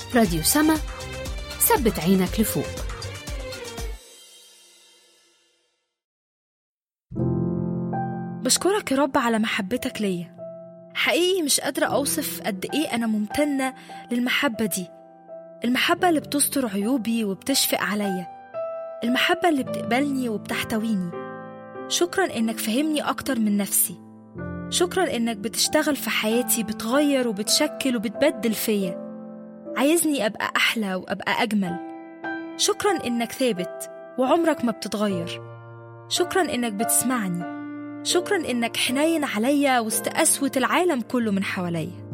راديو سما ثبت عينك لفوق بشكرك يا رب على محبتك ليا حقيقي مش قادرة أوصف قد إيه أنا ممتنة للمحبة دي المحبة اللي بتستر عيوبي وبتشفق عليا المحبة اللي بتقبلني وبتحتويني شكرا إنك فهمني أكتر من نفسي شكرا إنك بتشتغل في حياتي بتغير وبتشكل وبتبدل فيا عايزني أبقى أحلى وأبقى أجمل شكرا إنك ثابت وعمرك ما بتتغير شكرا إنك بتسمعني شكرا إنك حنين عليا وسط قسوة العالم كله من حواليا